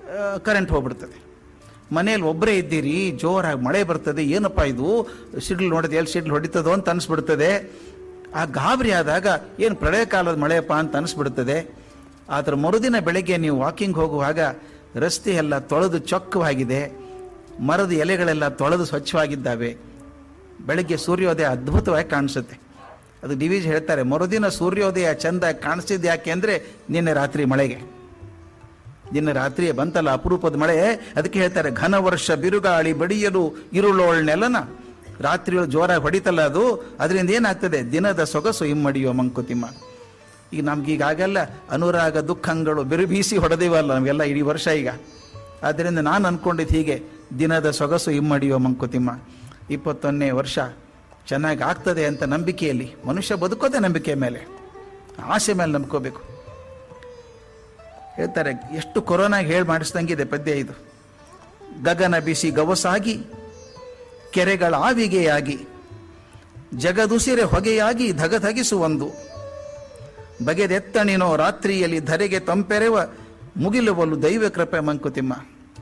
current ಹೋಗ್ಬಿಡ್ತದೆ ಮನೇಲಿ ಒಬ್ಬರೇ ಇದ್ದೀರಿ ಜೋರಾಗಿ ಮಳೆ ಬರ್ತದೆ ಏನಪ್ಪ ಇದು ಸಿಡ್ಲು ನೋಡಿದೆ ಎಲ್ಲಿ ಸಿಡ್ಲು ಹೊಡಿತದೋ ಅಂತ ಅನಿಸ್ಬಿಡ್ತದೆ ಆ ಗಾಬರಿ ಆದಾಗ ಏನು ಪ್ರಳಯ ಕಾಲದ ಮಳೆಯಪ್ಪ ಅಂತ ಅನಿಸ್ಬಿಡ್ತದೆ ಆದ್ರೆ ಮರುದಿನ ಬೆಳಗ್ಗೆ ನೀವು ವಾಕಿಂಗ್ ಹೋಗುವಾಗ ರಸ್ತೆ ಎಲ್ಲ ತೊಳೆದು ಚೊಕ್ಕವಾಗಿದೆ ಮರದ ಎಲೆಗಳೆಲ್ಲ ತೊಳೆದು ಸ್ವಚ್ಛವಾಗಿದ್ದಾವೆ ಬೆಳಗ್ಗೆ ಸೂರ್ಯೋದಯ ಅದ್ಭುತವಾಗಿ ಕಾಣಿಸುತ್ತೆ ಅದು ಡಿ ವಿಜ್ ಹೇಳ್ತಾರೆ ಮರುದಿನ ಸೂರ್ಯೋದಯ ಚಂದ ಕಾಣಿಸ್ತಿದ್ದು ಯಾಕೆ ಅಂದರೆ ನಿನ್ನೆ ರಾತ್ರಿ ಮಳೆಗೆ ನಿನ್ನೆ ರಾತ್ರಿ ಬಂತಲ್ಲ ಅಪರೂಪದ ಮಳೆ ಅದಕ್ಕೆ ಹೇಳ್ತಾರೆ ಘನ ವರ್ಷ ಬಿರುಗಾಳಿ ಬಡಿಯಲು ಇರುಳೋಳ್ ನೆಲನ ರಾತ್ರಿ ಜೋರಾಗಿ ಹೊಡಿತಲ್ಲ ಅದು ಅದರಿಂದ ಏನಾಗ್ತದೆ ದಿನದ ಸೊಗಸು ಇಮ್ಮಡಿಯೋ ಮಂಕುತಿಮ್ಮ ಈಗ ನಮ್ಗೀಗ ಆಗಲ್ಲ ಅನುರಾಗ ದುಃಖಗಳು ಬಿರುಬೀಸಿ ಹೊಡೆದೇವಲ್ಲ ನಮಗೆಲ್ಲ ಇಡೀ ವರ್ಷ ಈಗ ಆದ್ದರಿಂದ ನಾನು ಅನ್ಕೊಂಡಿದ್ದು ಹೀಗೆ ದಿನದ ಸೊಗಸು ಇಮ್ಮಡಿಯೋ ಮಂಕುತಿಮ್ಮ ಇಪ್ಪತ್ತೊಂದನೇ ವರ್ಷ ಚೆನ್ನಾಗಿ ಆಗ್ತದೆ ಅಂತ ನಂಬಿಕೆಯಲ್ಲಿ ಮನುಷ್ಯ ಬದುಕೋದೇ ನಂಬಿಕೆ ಮೇಲೆ ಆಸೆ ಮೇಲೆ ನಂಬ್ಕೋಬೇಕು ಹೇಳ್ತಾರೆ ಎಷ್ಟು ಕೊರೋನಾಗೆ ಹೇಳಿ ಮಾಡಿಸ್ದಂಗಿದೆ ಪದ್ಯ ಇದು ಗಗನ ಬಿಸಿ ಗವಸಾಗಿ ಕೆರೆಗಳ ಆವಿಗೆಯಾಗಿ ಜಗದುಸಿರೆ ಹೊಗೆಯಾಗಿ ಧಗಧಗಿಸುವೊಂದು ಬಗೆದೆತ್ತಣಿನೋ ರಾತ್ರಿಯಲ್ಲಿ ಧರೆಗೆ ತಂಪೆರೆವ ಮುಗಿಲುವಲು ದೈವ ಕೃಪೆ ಮಂಕುತಿಮ್ಮ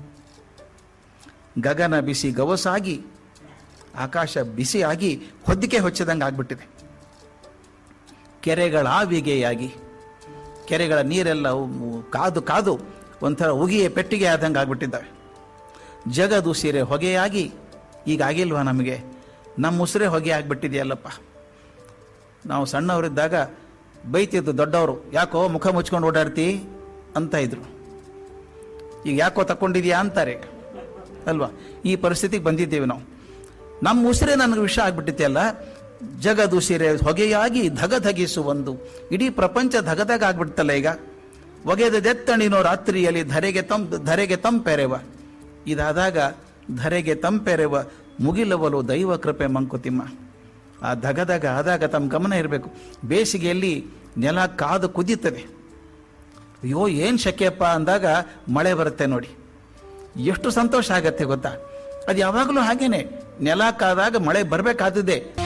ಗಗನ ಬಿಸಿ ಗವಸಾಗಿ ಆಕಾಶ ಬಿಸಿಯಾಗಿ ಹೊದ್ದಿಕೆ ಹೊಚ್ಚದಂಗೆ ಆಗ್ಬಿಟ್ಟಿದೆ ಕೆರೆಗಳ ಆವಿಗೆಯಾಗಿ ಕೆರೆಗಳ ನೀರೆಲ್ಲ ಉ- ಕಾದು ಕಾದು ಒಂಥರ ಉಗಿಯ ಪೆಟ್ಟಿಗೆ ಆದಂಗೆ ಆಗ್ಬಿಟ್ಟಿದ್ದಾವೆ ಜಗದು ಸೀರೆ ಹೊಗೆಯಾಗಿ ಈಗ ಆಗಿಲ್ವಾ ನಮಗೆ ನಮ್ಮ ಉಸಿರೇ ಹೊಗೆ ಆಗಿಬಿಟ್ಟಿದೆಯಲ್ಲಪ್ಪ ನಾವು ಸಣ್ಣವರಿದ್ದಾಗ ಬೈತಿದ್ದು ದೊಡ್ಡವರು ಯಾಕೋ ಮುಖ ಮುಚ್ಕೊಂಡು ಓಡಾಡ್ತಿ ಅಂತ ಇದ್ರು ಈಗ ಯಾಕೋ ತಕೊಂಡಿದ್ಯಾ ಅಂತಾರೆ ಅಲ್ವಾ ಈ ಪರಿಸ್ಥಿತಿಗೆ ಬಂದಿದ್ದೇವೆ ನಾವು ನಮ್ಮ ಉಸಿರೇ ನನಗೆ ವಿಷ ಆಗ್ಬಿಟ್ಟಿದೆಯಲ್ಲ ಜಗದುಸಿರೆ ಹೊಗೆಯಾಗಿ ಧಗಧಗಿಸುವೊಂದು ಇಡೀ ಪ್ರಪಂಚ ಧಗಧಗ ಆಗ್ಬಿಡ್ತಲ್ಲ ಈಗ ಒಗೆದೆತ್ತಣಿನೋ ರಾತ್ರಿಯಲ್ಲಿ ಧರೆಗೆ ತಂ ಧರೆಗೆ ತಂಪೆರೆವ ಇದಾದಾಗ ಧರೆಗೆ ತಂಪೆರೆವ ಮುಗಿಲವಲು ದೈವ ಕೃಪೆ ಮಂಕುತಿಮ್ಮ ಆ ಧಗಧಗ ಆದಾಗ ತಮ್ಮ ಗಮನ ಇರಬೇಕು ಬೇಸಿಗೆಯಲ್ಲಿ ನೆಲ ಕಾದು ಕುದೀತದೆ ಅಯ್ಯೋ ಏನು ಶಕೆಯಪ್ಪ ಅಂದಾಗ ಮಳೆ ಬರುತ್ತೆ ನೋಡಿ ಎಷ್ಟು ಸಂತೋಷ ಆಗತ್ತೆ ಗೊತ್ತಾ ಅದು ಯಾವಾಗಲೂ ಹಾಗೇನೆ ನೆಲ ಕಾದಾಗ ಮಳೆ ಬರಬೇಕಾದದ್ದೇ